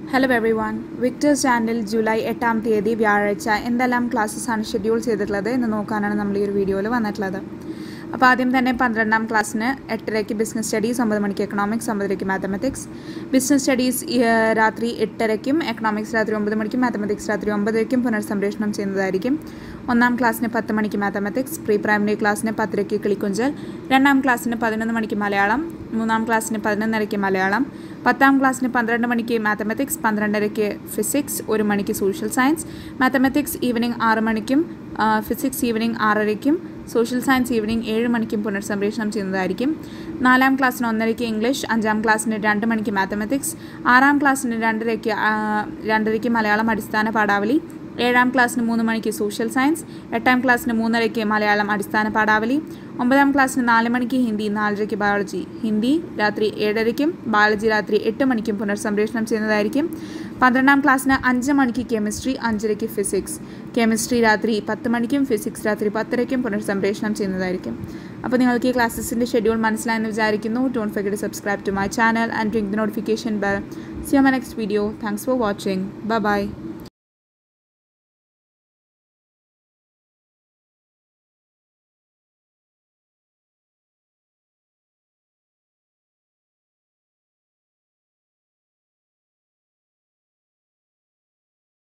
hello everyone Victers channel July എട്ടാം തീയതി വ്യാഴാഴ്ച എന്തെല്ലാം ക്ലാസ്സസ് ആണ് ഷെഡ്യൂൾ ചെയ്തിട്ടുള്ളത് എന്ന് നോക്കാനാണ് നമ്മൾ ഈ ഒരു വീഡിയോയിൽ വന്നിട്ടുള്ളത് അപ്പോൾ ആദ്യം തന്നെ പന്ത്രണ്ടാം ക്ലാസ്സിന് എട്ടരയ്ക്ക് ബിസിനസ് സ്റ്റഡീസ് ഒമ്പത് മണിക്ക് എക്കണോമിക്സ് ഒമ്പതരയ്ക്ക് മാത്തമാറ്റിക്സ് ബിസിനസ് സ്റ്റഡീസ് രാത്രി എട്ടരയ്ക്കും എക്കണോമിക്സ് രാത്രി ഒമ്പത് മണിക്കും മാത്തമാറ്റിക്സ് രാത്രി ഒമ്പതരയ്ക്കും പുനർസംപ്രേഷണം ചെയ്യുന്നതായിരിക്കും ഒന്നാം ക്ലാസ്സിന് പത്ത് മണിക്ക് മാത്തമാറ്റിക്സ് പ്രീ പ്രൈമറി ക്ലാസ്സിന് പത്തരയ്ക്ക് കിളിക്കുഞ്ചൽ രണ്ടാം ക്ലാസ്സിന് പതിനൊന്ന് മണിക്ക് മലയാളം മൂന്നാം ക്ലാസ്സിന് പതിനൊന്നരയ്ക്ക് മലയാളം പത്താം ക്ലാസ്സിന് പന്ത്രണ്ട് മണിക്ക് മാത്തമാറ്റിക്സ് പന്ത്രണ്ടരയ്ക്ക് ഫിസിക്സ് ഒരു മണിക്ക് സോഷ്യൽ സയൻസ് മാത്തമാറ്റിക്സ് ഈവനിങ് ആറ് മണിക്കും ഫിസിക്സ് ഈവനിങ് ആറരയ്ക്കും സോഷ്യൽ സയൻസ് ഈവനിങ് ഏഴ് മണിക്കും പുനർസംപ്രേഷണം ചെയ്യുന്നതായിരിക്കും നാലാം ക്ലാസ്സിന് ഒന്നരയ്ക്ക് ഇംഗ്ലീഷ് അഞ്ചാം ക്ലാസ്സിന് രണ്ട് മണിക്ക് മാത്തമാറ്റിക്സ് ആറാം ക്ലാസ്സിന് രണ്ടരയ്ക്ക് രണ്ടരയ്ക്ക് മലയാളം അടിസ്ഥാന പാഠാവലി ഏഴാം ക്ലാസ്സിന് മൂന്ന് മണിക്ക് സോഷ്യൽ സയൻസ് എട്ടാം ക്ലാസ്സിന് മൂന്നരയ്ക്ക് മലയാളം അടിസ്ഥാന പാഠാവലി ഒമ്പതാം ക്ലാസ്സിന് നാല് മണിക്ക് ഹിന്ദി നാലരയ്ക്ക് ബയോളജി ഹിന്ദി രാത്രി ഏഴരയ്ക്കും ബയോളജി രാത്രി എട്ട് മണിക്കും പുനർസംപ്രേഷണം ചെയ്യുന്നതായിരിക്കും പന്ത്രണ്ടാം ക്ലാസ്സിന് അഞ്ച് മണിക്ക് കെമിസ്ട്രി അഞ്ചരയ്ക്ക് ഫിസിക്സ് കെമിസ്ട്രി രാത്രി പത്ത് മണിക്കും ഫിസിക്സ് രാത്രി പത്തരയ്ക്കും പുനർസംപ്രേഷണം ചെയ്യുന്നതായിരിക്കും അപ്പോൾ നിങ്ങൾക്ക് ഈ ക്ലാസ്സസിൻ്റെ ഷെഡ്യൂൾ മനസ്സിലായെന്ന് വിചാരിക്കുന്നു don't forget to subscribe to my channel and drink the notification bell see you my next video thanks for watching bye by